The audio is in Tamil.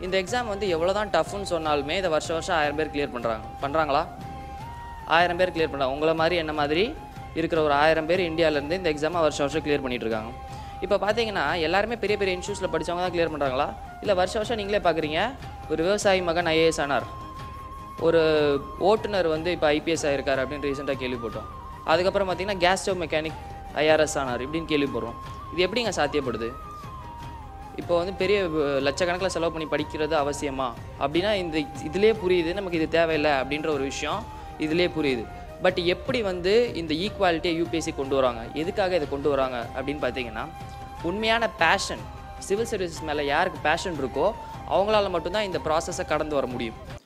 இந்த எக்ஸாம் வந்து எவ்வளோ தான் டஃப்னு சொன்னாலுமே இதை வருஷம் வருஷம் ஆயிரம் பேர் கிளியர் பண்ணுறாங்க பண்ணுறாங்களா ஆயிரம் பேர் கிளியர் பண்ணுறாங்க உங்களை மாதிரி என்ன மாதிரி இருக்கிற ஒரு ஆயிரம் பேர் இந்தியாவிலேருந்து இந்த எக்ஸாமை வருஷம் வருஷம் கிளியர் பண்ணிட்டு இருக்காங்க இப்போ பார்த்தீங்கன்னா எல்லாருமே பெரிய பெரிய இன்ஸ்டியூஸில் படிச்சவங்க தான் கிளியர் பண்ணுறாங்களா இல்லை வருஷம் வருஷம் நீங்களே பார்க்குறீங்க ஒரு விவசாயி மகன் ஐஏஎஸ் ஆனார் ஒரு ஓட்டுநர் வந்து இப்போ ஐபிஎஸ் ஆயிருக்கார் அப்படின்னு ரீசெண்டாக கேள்விப்பட்டோம் அதுக்கப்புறம் பார்த்தீங்கன்னா கேஸ் ஸ்டவ் மெக்கானிக் ஐஆர்எஸ் ஆனார் இப்படின்னு கேள்விப்படுறோம் இது எப்படிங்க சாத்தியப்படுது இப்போ வந்து பெரிய அஹ், லட்சக்கணக்கில் செலவு பண்ணி படிக்கிறது அவசியமா அப்படின்னா இந்த இதிலே புரியுது நமக்கு இது தேவையில்லை அப்படின்ற ஒரு விஷயம் இதிலே புரியுது பட் எப்படி வந்து இந்த ஈக்குவாலிட்டியை யூபிஎஸ்சி கொண்டு வராங்க எதுக்காக இதை கொண்டு வராங்க அப்படின்னு பார்த்தீங்கன்னா உண்மையான பேஷன் சிவில் சர்வீசஸ் மேலே யாருக்கு பேஷன் இருக்கோ அவங்களால மட்டும்தான் இந்த ப்ராசஸை கடந்து வர முடியும்